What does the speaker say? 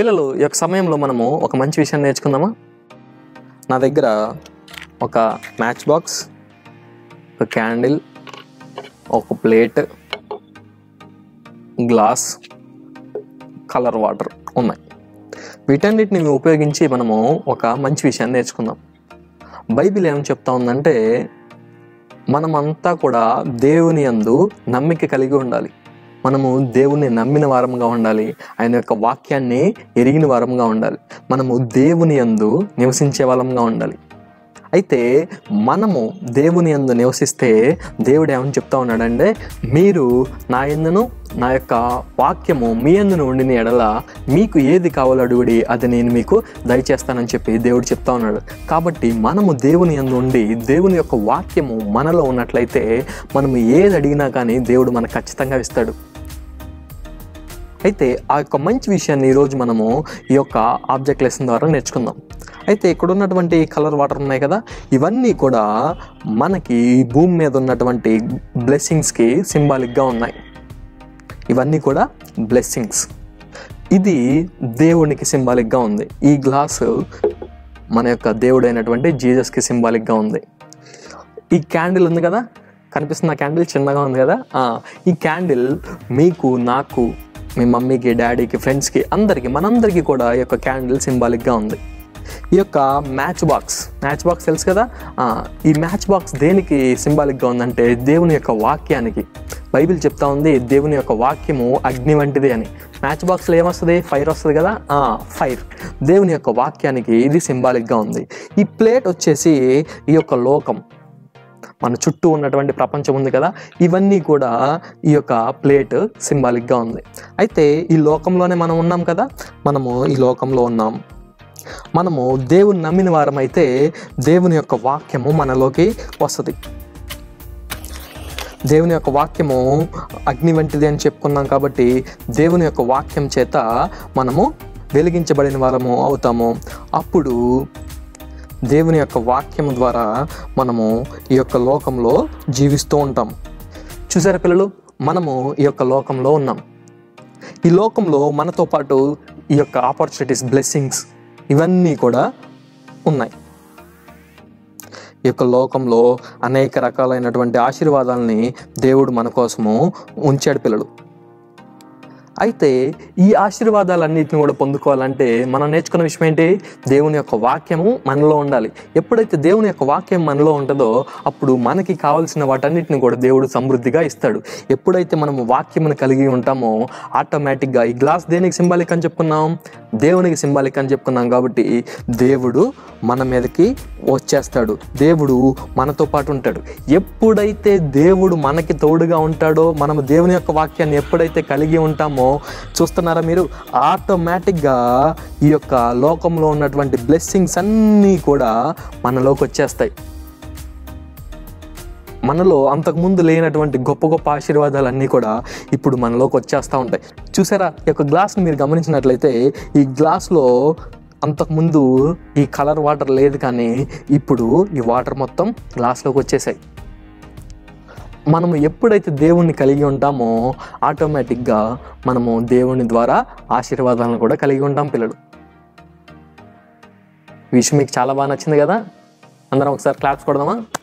పిల్లలు ఈ యొక్క సమయంలో మనము ఒక మంచి విషయం నేర్చుకుందామా నా దగ్గర ఒక మ్యాచ్ బాక్స్ ఒక క్యాండిల్ ఒక ప్లేట్ గ్లాస్ కలర్ వాటర్ ఉన్నాయి వీటన్నిటిని ఉపయోగించి మనము ఒక మంచి విషయాన్ని నేర్చుకుందాం బైబిల్ ఏం చెప్తా ఉందంటే మనమంతా కూడా దేవుని యందు నమ్మిక కలిగి ఉండాలి మనము దేవుని నమ్మిన వారంగా ఉండాలి ఆయన యొక్క వాక్యాన్ని ఎరిగిన వారంగా ఉండాలి మనము దేవుని యందు నివసించే వాళ్ళంగా ఉండాలి అయితే మనము దేవుని యందు నివసిస్తే దేవుడు ఏమని చెప్తా ఉన్నాడంటే మీరు నా ఎందును నా యొక్క వాక్యము మీ ఎందును ఉండిన ఎడల మీకు ఏది కావాలో అడుగుడి అది నేను మీకు దయచేస్తానని చెప్పి దేవుడు చెప్తా ఉన్నాడు కాబట్టి మనము దేవుని యందు ఉండి దేవుని యొక్క వాక్యము మనలో ఉన్నట్లయితే మనము ఏది అడిగినా కానీ దేవుడు మనకు ఖచ్చితంగా ఇస్తాడు అయితే ఆ యొక్క మంచి విషయాన్ని ఈరోజు మనము ఈ యొక్క ఆబ్జెక్ట్ లెసన్ ద్వారా నేర్చుకుందాం అయితే ఇక్కడ ఉన్నటువంటి కలర్ వాటర్ ఉన్నాయి కదా ఇవన్నీ కూడా మనకి ఈ భూమి మీద ఉన్నటువంటి బ్లెస్సింగ్స్కి సింబాలిక్గా ఉన్నాయి ఇవన్నీ కూడా బ్లెస్సింగ్స్ ఇది దేవునికి సింబాలిక్గా ఉంది ఈ గ్లాసు మన యొక్క దేవుడైనటువంటి జీసస్కి సింబాలిక్గా ఉంది ఈ క్యాండిల్ ఉంది కదా కనిపిస్తున్న క్యాండిల్ చిన్నగా ఉంది కదా ఆ, ఈ క్యాండిల్ మీకు నాకు మీ మమ్మీకి డాడీకి ఫ్రెండ్స్కి అందరికీ మనందరికీ కూడా ఈ యొక్క క్యాండిల్ సింబాలిక్గా ఉంది ఈ యొక్క మ్యాచ్ బాక్స్ మ్యాచ్ బాక్స్ తెలుసు కదా ఆ, ఈ మ్యాచ్ బాక్స్ దేనికి సింబాలిక్గా ఉందంటే దేవుని యొక్క వాక్యానికి బైబిల్ చెప్తా ఉంది దేవుని యొక్క వాక్యము అగ్ని వంటిది అని మ్యాచ్ బాక్స్లో ఏమొస్తుంది ఫైర్ వస్తుంది కదా ఆ, ఫైర్ దేవుని యొక్క వాక్యానికి ఇది సింబాలిక్గా ఉంది ఈ ప్లేట్ వచ్చేసి ఈ యొక్క లోకం మన చుట్టూ ఉన్నటువంటి ప్రపంచం ఉంది కదా ఇవన్నీ కూడా ఈ యొక్క ప్లేట్ సింబాలిక్గా ఉంది అయితే ఈ లోకంలోనే మనం ఉన్నాం కదా మనము ఈ లోకంలో ఉన్నాం మనము దేవుని నమ్మిన వారం అయితే దేవుని యొక్క వాక్యము మనలోకి వస్తుంది దేవుని యొక్క వాక్యము అగ్ని వంటిది అని చెప్పుకున్నాం కాబట్టి దేవుని యొక్క వాక్యం చేత మనము వెలిగించబడిన వారము అవుతాము అప్పుడు దేవుని యొక్క వాక్యం ద్వారా మనము ఈ యొక్క లోకంలో జీవిస్తూ ఉంటాం చూసారా పిల్లలు మనము ఈ యొక్క లోకంలో ఉన్నాం ఈ లోకంలో మనతో పాటు ఈ యొక్క ఆపర్చునిటీస్ బ్లెస్సింగ్స్ ఇవన్నీ కూడా ఉన్నాయి ఈ యొక్క లోకంలో అనేక రకాలైనటువంటి ఆశీర్వాదాలని దేవుడు మన కోసము ఉంచాడు పిల్లలు అయితే ఈ ఆశీర్వాదాలన్నిటిని కూడా పొందుకోవాలంటే మనం నేర్చుకున్న విషయం ఏంటి దేవుని యొక్క వాక్యము మనలో ఉండాలి ఎప్పుడైతే దేవుని యొక్క వాక్యం మనలో ఉంటుందో అప్పుడు మనకి కావాల్సిన వాటన్నిటిని కూడా దేవుడు సమృద్ధిగా ఇస్తాడు ఎప్పుడైతే మనం వాక్యమును కలిగి ఉంటామో ఆటోమేటిక్గా ఈ గ్లాస్ దేనికి సింబాలిక్ అని చెప్పుకున్నాం దేవునికి సింబాలిక్ అని చెప్పుకున్నాం కాబట్టి దేవుడు మన మీదకి వచ్చేస్తాడు దేవుడు మనతో పాటు ఉంటాడు ఎప్పుడైతే దేవుడు మనకి తోడుగా ఉంటాడో మనము దేవుని యొక్క వాక్యాన్ని ఎప్పుడైతే కలిగి ఉంటామో చూస్తున్నారా మీరు ఆటోమేటిక్గా ఈ యొక్క లోకంలో ఉన్నటువంటి బ్లెస్సింగ్స్ అన్నీ కూడా మనలోకి వచ్చేస్తాయి మనలో అంతకుముందు లేనటువంటి గొప్ప గొప్ప ఆశీర్వాదాలన్నీ కూడా ఇప్పుడు మనలోకి వచ్చేస్తూ ఉంటాయి చూసారా ఈ యొక్క గ్లాస్ని మీరు గమనించినట్లయితే ఈ గ్లాస్లో అంతకుముందు ఈ కలర్ వాటర్ లేదు కానీ ఇప్పుడు ఈ వాటర్ మొత్తం గ్లాస్లోకి వచ్చేసాయి మనము ఎప్పుడైతే దేవుణ్ణి కలిగి ఉంటామో ఆటోమేటిక్గా మనము దేవుని ద్వారా ఆశీర్వాదాలను కూడా కలిగి ఉంటాం పిల్లలు ఈ విషయం మీకు చాలా బాగా నచ్చింది కదా అందరం ఒకసారి క్లాప్స్ కొడదామా